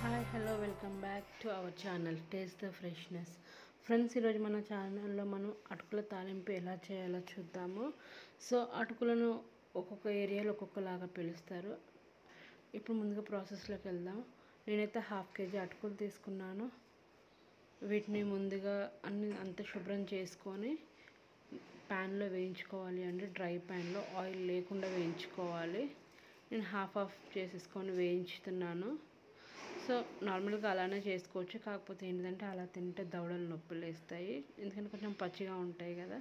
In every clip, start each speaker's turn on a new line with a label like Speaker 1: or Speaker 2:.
Speaker 1: hi hello welcome back to our channel taste the freshness friends ఈరోజు మన ఛానల్లో మనం అటుకుల తాలింపు ఎలా చేయాలో చూద్దాము సో అటుకులను ఒక్కొక్క ఏరియాలో ఒక్కొక్కలాగా పిలుస్తారు ఇప్పుడు ముందుగా ప్రాసెస్లోకి వెళ్దాం నేనైతే హాఫ్ కేజీ అటుకులు తీసుకున్నాను వీటిని ముందుగా అన్ని అంత శుభ్రం చేసుకొని ప్యాన్లో వేయించుకోవాలి అండి డ్రై ప్యాన్లో ఆయిల్ లేకుండా వేయించుకోవాలి నేను హాఫ్ ఆఫ్ చేసేసుకొని వేయించుతున్నాను సో నార్మల్గా అలానే చేసుకోవచ్చు కాకపోతే ఏంటంటే అలా తింటే దవడలు నొప్పులు వేస్తాయి ఎందుకంటే కొంచెం పచ్చిగా ఉంటాయి కదా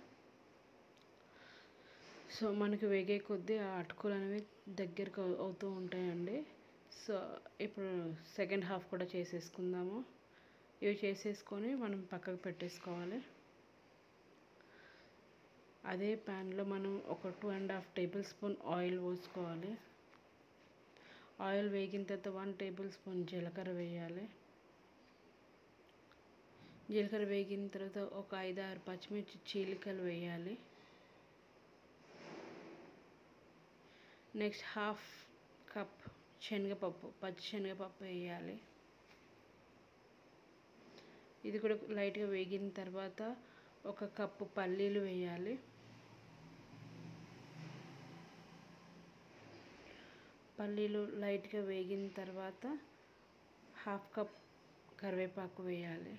Speaker 1: సో మనకి వేగే కొద్దీ ఆ అటుకులు అనేవి దగ్గరకు అవుతూ ఉంటాయండి సో ఇప్పుడు సెకండ్ హాఫ్ కూడా చేసేసుకుందాము ఇవి చేసేసుకొని మనం పక్కకు పెట్టేసుకోవాలి అదే ప్యాన్లో మనం ఒక two and half table spoon oil పోసుకోవాలి ఆయిల్ వేగిన తర్వాత వన్ టేబుల్ స్పూన్ జీలకర్ర వేయాలి జీలకర్ర వేగిన తర్వాత ఒక ఐదు ఆరు పచ్చిమిర్చి చీలికలు వేయాలి నెక్స్ట్ హాఫ్ కప్ శనగపప్పు పచ్చి శనగపప్పు వేయాలి ఇది కూడా లైట్గా వేగిన తర్వాత ఒక కప్పు పల్లీలు వేయాలి పల్లీలు లైట్గా వేగిన తర్వాత హాఫ్ కప్ కరివేపాకు వేయాలి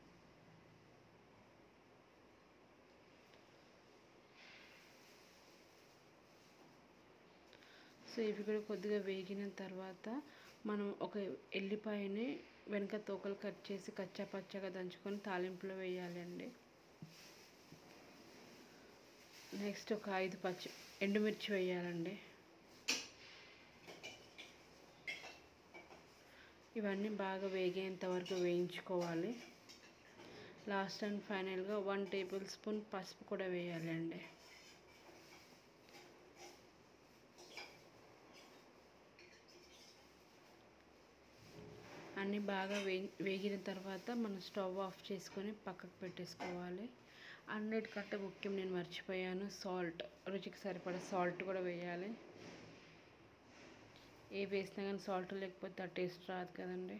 Speaker 1: సో ఇవి కూడా కొద్దిగా వేగిన తర్వాత మనం ఒక ఎల్లిపాయని వెనక తోకలు కట్ చేసి కచ్చా పచ్చగా దంచుకొని తాలింపులో వేయాలండి నెక్స్ట్ ఒక ఐదు పచ్చి ఎండుమిర్చి వేయాలండి ఇవన్నీ బాగా వేగేంత వరకు వేయించుకోవాలి లాస్ట్ అండ్ ఫైనల్గా వన్ టేబుల్ స్పూన్ పసుపు కూడా వేయాలండి అన్నీ బాగా వే వేగిన తర్వాత మనం స్టవ్ ఆఫ్ చేసుకొని పక్కకు పెట్టేసుకోవాలి అన్నిటికంటే ముఖ్యం నేను మర్చిపోయాను సాల్ట్ రుచికి సరిపడా సాల్ట్ కూడా వేయాలి ఏ వేసినా కానీ సాల్ట్ లేకపోతే ఆ టేస్ట్ రాదు కదండి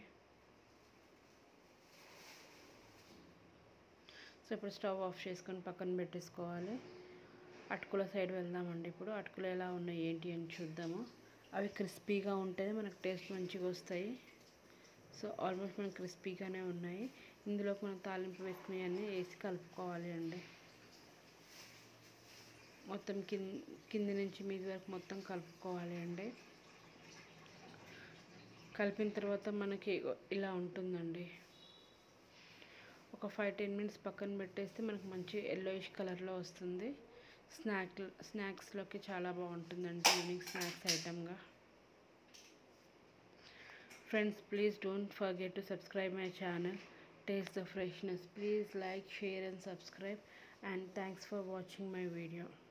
Speaker 1: సో ఇప్పుడు స్టవ్ ఆఫ్ చేసుకొని పక్కన పెట్టేసుకోవాలి అటుకుల సైడ్ వెళ్దామండి ఇప్పుడు అటుకులు ఎలా ఉన్నాయి ఏంటి అని చూద్దాము అవి క్రిస్పీగా ఉంటేనే మనకు టేస్ట్ మంచిగా వస్తాయి సో ఆల్మోస్ట్ మనకు క్రిస్పీగానే ఉన్నాయి ఇందులోకి మనం తాలింపు వేసుకునేవన్నీ వేసి కలుపుకోవాలి అండి మొత్తం కింద కింది నుంచి మీది వరకు మొత్తం కలుపుకోవాలి అండి కలిపిన తర్వాత మనకి ఇలా ఉంటుందండి ఒక ఫైవ్ టెన్ మినిట్స్ పక్కన పెట్టేస్తే మనకు మంచి ఎల్లోయిష్ కలర్లో వస్తుంది స్నాక్ స్నాక్స్లోకి చాలా బాగుంటుందండి ఈవినింగ్ స్నాక్స్ ఐటమ్గా friends please don't forget to subscribe my channel taste the freshness please like share and subscribe and thanks for watching my video